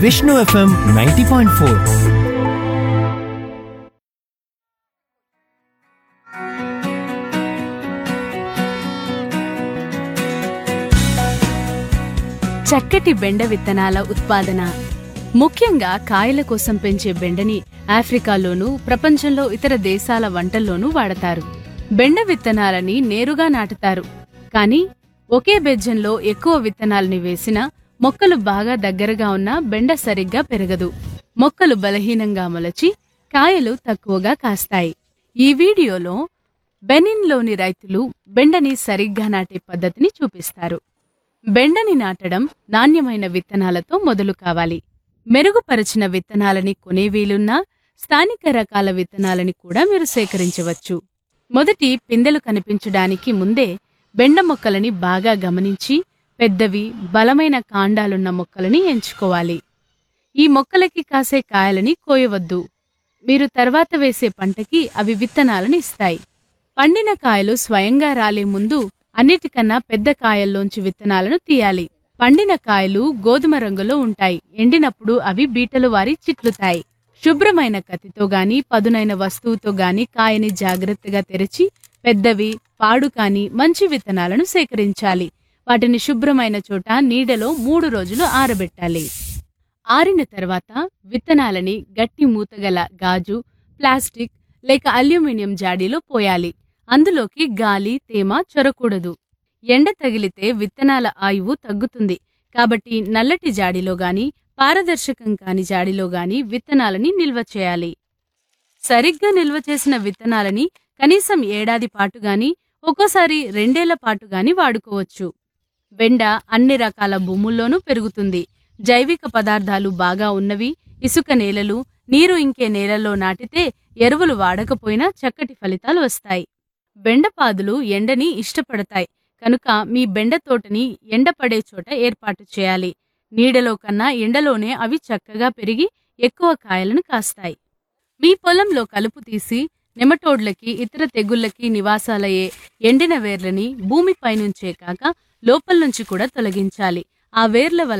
Vishnu FM ninety point four చక్కటి బెండ విత్తనాల ఉత్పాదన ముఖ్యంగా కాయల కోసం పెంచే బెండని ఆఫ్రికాలోనూ ప్రపంచంలో ఇతర దేశాల వంటల్లోనూ వాడతారు బెండ విత్తనాలని నేరుగా నాటుతారు కానీ ఒకే బెజ్జంలో ఎక్కువ విత్తనాలని వేసినా మొక్కలు బాగా దగ్గరగా ఉన్న బెండ సరిగ్గా పెరగదు మొక్కలు బలహీనంగా మొలచి కాయలు తక్కువగా కాస్తాయి ఈ వీడియోలో బెనిన్లోని రైతులు బెండని సరిగ్గా నాటే పద్ధతిని చూపిస్తారు బెండని నాటడం నాణ్యమైన విత్తనాలతో మొదలు కావాలి మెరుగుపరచిన విత్తనాలని కొనే వీలున్నా స్థానిక రకాల విత్తనాలని కూడా మీరు సేకరించవచ్చు మొదటి పిందెలు కనిపించడానికి ముందే బెండ మొక్కలని బాగా గమనించి పెద్దవి బలమైన కాండాలున్న మొక్కలని ఎంచుకోవాలి ఈ మొక్కలకి కాసే కాయలని కోయవద్దు మీరు తర్వాత వేసే పంటకి అవి విత్తనాలను ఇస్తాయి పండిన కాయలు స్వయంగా రాలే ముందు అన్నిటికన్నా పెద్ద కాయల్లోంచి విత్తనాలను తీయాలి పండిన కాయలు గోధుమ రంగులో ఉంటాయి ఎండినప్పుడు అవి బీటలు వారి చిట్లుతాయి శుభ్రమైన కత్తితో గాని పదునైన వస్తువుతో గాని కాయని జాగ్రత్తగా తెరిచి పెద్దవి పాడు కాని మంచి విత్తనాలను సేకరించాలి వాటిని శుభ్రమైన చోట నీడలో మూడు రోజులు ఆరబెట్టాలి ఆరిన తర్వాత విత్తనాలని గట్టి మూతగల గాజు ప్లాస్టిక్ లేక అల్యూమినియం జాడీలో పోయాలి అందులోకి గాలి తేమ చొరకూడదు ఎండ తగిలితే విత్తనాల ఆయువు తగ్గుతుంది కాబట్టి నల్లటి జాడీలో గాని పారదర్శకం కాని జాడీలో గాని విత్తనాలని నిల్వ చేయాలి సరిగ్గా నిల్వ చేసిన విత్తనాలని కనీసం ఏడాది పాటు గాని ఒక్కోసారి రెండేళ్ల పాటు గాని వాడుకోవచ్చు బెండ అన్ని రకాల భూముల్లోనూ పెరుగుతుంది జైవిక పదార్థాలు బాగా ఉన్నవి ఇసుక నేలలు నీరు ఇంకే నేలల్లో నాటితే ఎరువులు వాడకపోయినా చక్కటి ఫలితాలు వస్తాయి బెండపాదులు ఎండని ఇష్టపడతాయి కనుక మీ బెండ తోటని ఎండపడే చోట ఏర్పాటు చేయాలి నీడలో కన్నా ఎండలోనే అవి చక్కగా పెరిగి ఎక్కువ కాయలను కాస్తాయి మీ పొలంలో కలుపు తీసి నెమటోడ్లకి ఇతర తెగుళ్ళకి నివాసాలయ్యే ఎండిన వేర్లని భూమిపై నుంచే కాక లోపల నుంచి కూడా తొలగించాలి ఆ వేర్ల వల్ల